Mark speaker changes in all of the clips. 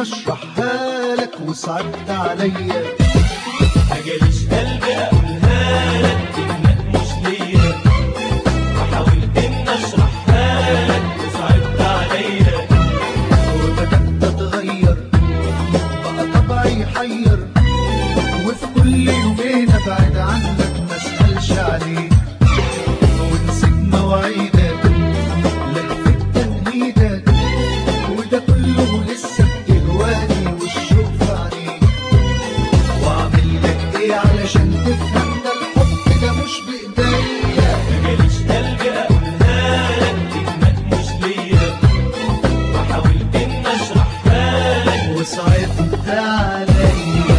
Speaker 1: اشرحها لك وصعبت عليا
Speaker 2: مجاليش قلبي اقولها لك انك مش ليا وحاولت ان اشرحها لك وصعبت عليا
Speaker 1: وبدأت اتغير بقى طبعي يحير وفي كل يومين ابعد عنك ما اسألش عليك ونسيت مواعيدك لهفت تنهيدك وده كله لسه بتهواني والشوق في عينيك واعمل لك ايه علشان تفهم ده الحب ده مش بايديا
Speaker 2: مجاليش قلبي اقولها لك انك مش ليا وحاولت ان اشرحها لك
Speaker 1: وصعبت عليا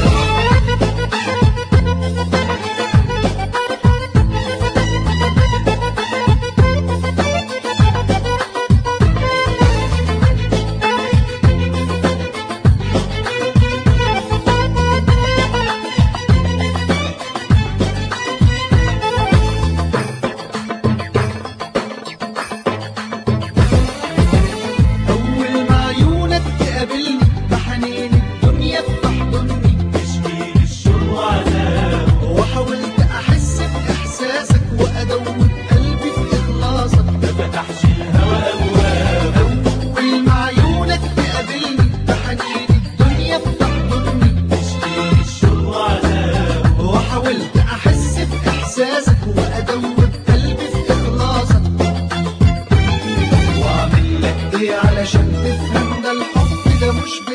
Speaker 1: أول ما عيونك تقابلني بحنين الدنيا بتحضني
Speaker 2: تشكي للشوق وعذاب
Speaker 1: وحاولت أحس بإحساسك وأدوب قلبي في إخلاصك
Speaker 2: ما فتحش الهوى ابواب
Speaker 1: أول ما عيونك تقابلني بحنين الدنيا بتحضني
Speaker 2: تشكي للشوق وعذاب
Speaker 1: وحاولت أحس بإحساسك وأدوب قلبي في إخلاصك وأعمل لك إيه علشان تفهم ده الحب ده مش